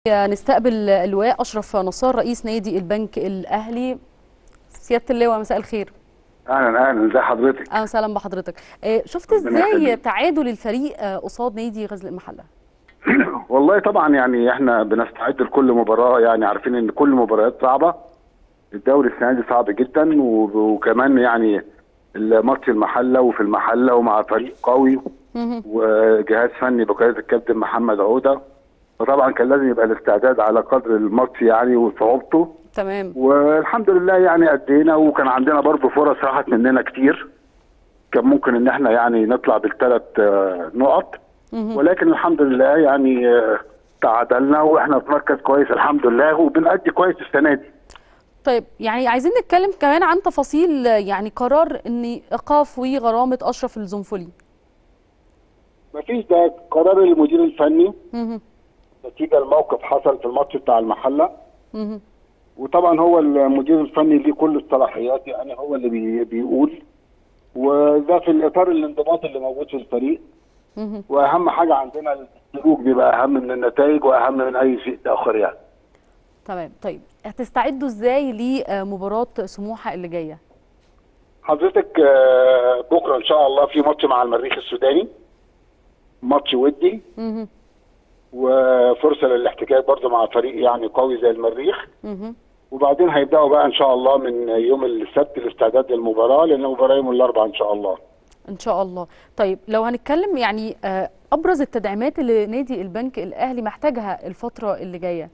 نستقبل اللواء اشرف نصار رئيس نادي البنك الاهلي سياده اللواء مساء الخير اهلا اهلا ازي حضرتك اهلا وسهلا بحضرتك آه، شفت ربنا ازاي يخليك. تعادل الفريق آه، قصاد نادي غزل المحله والله طبعا يعني احنا بنستعد لكل مباراه يعني عارفين ان كل مباريات صعبه الدوري السنه دي صعب جدا و- وكمان يعني الماتش المحله وفي المحله ومع فريق قوي مهم. وجهاز فني بقياده الكابتن محمد عوده فطبعا كان لازم يبقى الاستعداد على قدر الماتش يعني وصعوبته تمام والحمد لله يعني ادينا وكان عندنا برضه فرص راحت مننا كتير كان ممكن ان احنا يعني نطلع بالثلاث آه، نقط مهم. ولكن الحمد لله يعني آه، تعادلنا واحنا في مركز كويس الحمد لله وبنأدي كويس السنه دي طيب يعني عايزين نتكلم كمان عن تفاصيل آه، يعني قرار ان ايقاف وغرامه اشرف الزنفلي مفيش ده قرار المدير الفني مهم. نتيجه الموقف حصل في الماتش بتاع المحله مهم. وطبعا هو المدير الفني ليه كل الصلاحيات يعني هو اللي بي بيقول وده في الاطار الانضباط اللي موجود في الفريق مهم. واهم حاجه عندنا السلوك بيبقى اهم من النتائج واهم من اي شيء اخر يعني تمام طيب هتستعدوا ازاي لمباراه سموحه اللي جايه حضرتك آه، بكره ان شاء الله في ماتش مع المريخ السوداني ماتش ودي مهم. وفرصه للاحتكاك برضه مع فريق يعني قوي زي المريخ مهم. وبعدين هيبداوا بقى ان شاء الله من يوم السبت الاستعداد للمباراه لان المباراه يوم الاربعاء ان شاء الله ان شاء الله طيب لو هنتكلم يعني آه، ابرز التدعيمات اللي نادي البنك الاهلي محتاجها الفتره اللي جايه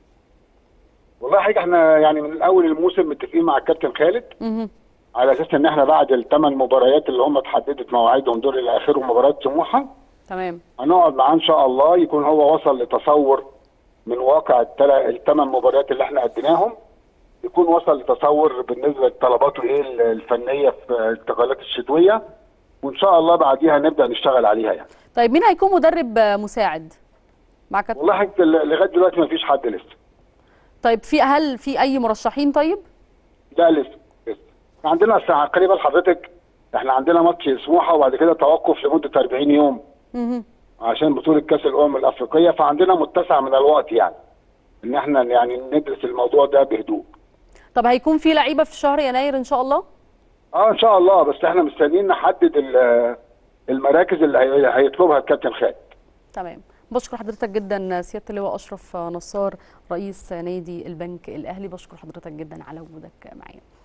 والله حاجه احنا يعني من اول الموسم متفقين مع الكابتن خالد مهم. على اساس ان احنا بعد الثمان مباريات اللي هم اتحددت مواعيدهم دول الى اخرهم مباراه سموحه تمام هنقعد معاه ان شاء الله يكون هو وصل لتصور من واقع التلا- الثمان مباريات اللي احنا اديناهم يكون وصل لتصور بالنسبه لطلباته ايه ال- الفنيه في الانتقالات الشتويه وان شاء الله بعديها نبدا نشتغل عليها يعني طيب مين هيكون مدرب آه، مساعد مع كابتن والله حاجة ل- لغايه دلوقتي ما فيش حد لسه طيب في هل في اي مرشحين طيب لا لسه لسه إحنا عندنا ساعه قريبه لحضرتك احنا عندنا ماتش سموحه وبعد كده توقف لمده 40 يوم مهم. عشان بطوله كاس الامم الافريقيه فعندنا متسع من الوقت يعني ان احنا يعني ندرس الموضوع ده بهدوء طب هيكون في لعيبه في شهر يناير ان شاء الله اه ان شاء الله بس احنا مستنيين نحدد ال- المراكز اللي هي- هيطلبها الكابتن خالد تمام بشكر حضرتك جدا سياده اللواء اشرف نصار رئيس نادي البنك الاهلي بشكر حضرتك جدا على وجودك معايا